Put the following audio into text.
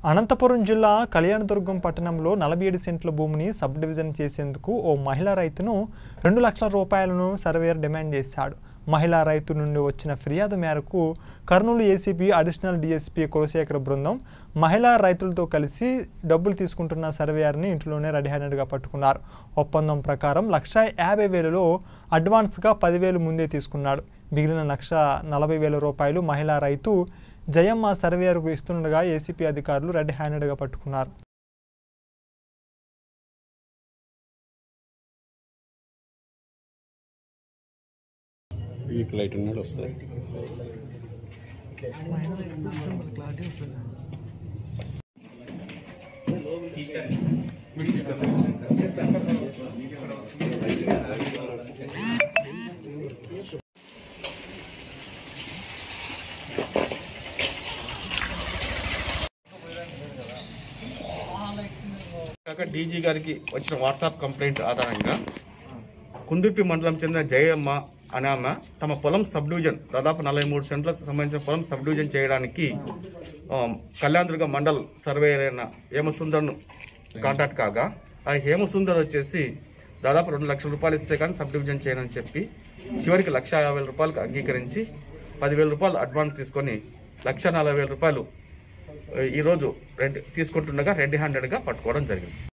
అనంతపురం జిల్లా కళ్యాణదుర్గం పట్టణంలో నలభై ఏడు సెంట్ల భూమిని సబ్ డివిజన్ చేసేందుకు ఓ మహిళా రైతును రెండు లక్షల రూపాయలను సర్వేయర్ డిమాండ్ చేశాడు మహిళా రైతు నుండి వచ్చిన ఫిర్యాదు మేరకు Kurnool ACP additional DSP Kulasekhara బృందం మహిళా రైతులతో కలిసి డబ్బులు తీసుకుంటున్న సర్వేయర్ని ఇంట్లోనే రెడీ హ్యాండెడ్గా పట్టుకున్నారు ఒప్పందం ప్రకారం లక్ష యాభై వేలలో అడ్వాన్స్గా పదివేలు ముందే తీసుకున్నాడు మిగిలిన లక్ష నలభై వేల రూపాయలు మహిళా రైతు జయమ్మ సర్వేయర్కు ఇస్తుండగా ఏసీపీ అధికారులు రెడ్ హ్యాండెడ్గా పట్టుకున్నారు వీక్ లైట్ ఉన్నాడు వస్తుంది కాక డీజీ గారికి వచ్చిన వాట్సాప్ కంప్లైంట్ ఆధారంగా కుందుర్పి మండలం చెందిన జయమ్మ అనే ఆమె తమ పొలం సబ్ డివిజన్ దాదాపు నలభై మూడు సెంట్లకు సంబంధించిన పొలం సబ్ డివిజన్ చేయడానికి ఆ, కళ్యాణదుర్గ మండల్ సర్వేయర్ అయిన హేమసుందర్ను కాంటాక్ట్ కాగా ఆ హేమసుందర్ వచ్చేసి దాదాపు రెండు లక్షల రూపాయలు ఇస్తే కానీ సబ్ డివిజన్ చేయనని చెప్పి చివరికి లక్ష యాభై వేల రూపాయలకు అంగీకరించి పదివేల రూపాయలు అడ్వాన్స్ తీసుకొని లక్ష నలభై వేల రూపాయలు ఆ, ఈరోజు రెడ్ తీసుకుంటుండగా రెడ్ హ్యాండెడ్గా పట్టుకోవడం జరిగింది